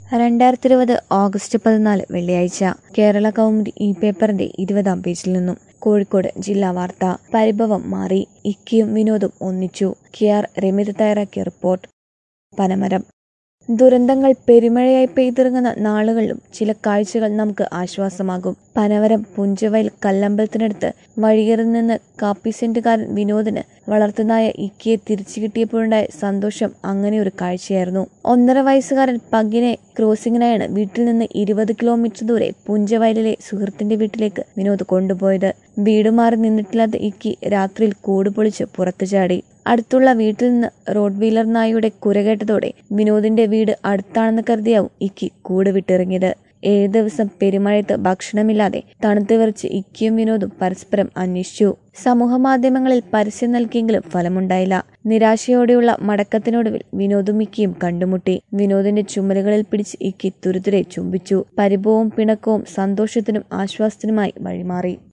രണ്ടായിരത്തി ഇരുപത് ഓഗസ്റ്റ് പതിനാല് വെള്ളിയാഴ്ച കേരള കൗമുദി ഈ പേപ്പറിന്റെ ഇരുപതാം പേജിൽ നിന്നും കോഴിക്കോട് ജില്ലാ വാർത്ത പരിഭവം മാറി ഇക്കിയും വിനോദും ഒന്നിച്ചു കെ ആർ രമിത തയ്യാറാക്കിയ റിപ്പോർട്ട് പനമരം ദുരന്തങ്ങൾ പെരുമഴയായി പെയ്തിറങ്ങുന്ന നാളുകളിലും ചില കാഴ്ചകൾ നമുക്ക് ആശ്വാസമാകും പനവരം പുഞ്ചവയൽ കല്ലമ്പലത്തിനടുത്ത് വഴിയറിൽ നിന്ന് കാപ്പി സെന്റുകാരൻ വിനോദിന് വളർത്തുനായ ഇക്കിയെ തിരിച്ചു കിട്ടിയപ്പോഴുണ്ടായ സന്തോഷം അങ്ങനെ ഒരു കാഴ്ചയായിരുന്നു ഒന്നര വയസ്സുകാരൻ പഗിനെ ക്രോസിങ്ങിനായാണ് വീട്ടിൽ നിന്ന് ഇരുപത് കിലോമീറ്റർ ദൂരെ പുഞ്ചവയലിലെ സുഹൃത്തിന്റെ വീട്ടിലേക്ക് വിനോദ് കൊണ്ടുപോയത് വീട് മാറി നിന്നിട്ടില്ലാത്ത ഇക്കി രാത്രിയിൽ കൂട് പൊളിച്ച് പുറത്തു ചാടി അടുത്തുള്ള വീട്ടിൽ നിന്ന് റോഡ് വീലർ നായയുടെ കുരകേട്ടതോടെ വിനോദിന്റെ വീട് അടുത്താണെന്ന് കരുതിയാവും ഇക്കി കൂട് വിട്ടിറങ്ങിയത് ഏഴ് ദിവസം പെരുമഴയത്ത് ഭക്ഷണമില്ലാതെ തണുത്ത് വിറച്ച് ഇക്കിയും വിനോദും പരസ്പരം അന്വേഷിച്ചു സമൂഹ മാധ്യമങ്ങളിൽ പരസ്യം നൽകിയെങ്കിലും ഫലമുണ്ടായില്ല നിരാശയോടെയുള്ള മടക്കത്തിനൊടുവിൽ വിനോദും ഇക്കിയും കണ്ടുമുട്ടി വിനോദിന്റെ ചുമലുകളിൽ പിടിച്ച് ഇക്കി തുരുതുരെ ചുംബിച്ചു പരിഭവവും പിണക്കവും സന്തോഷത്തിനും ആശ്വാസത്തിനുമായി വഴിമാറി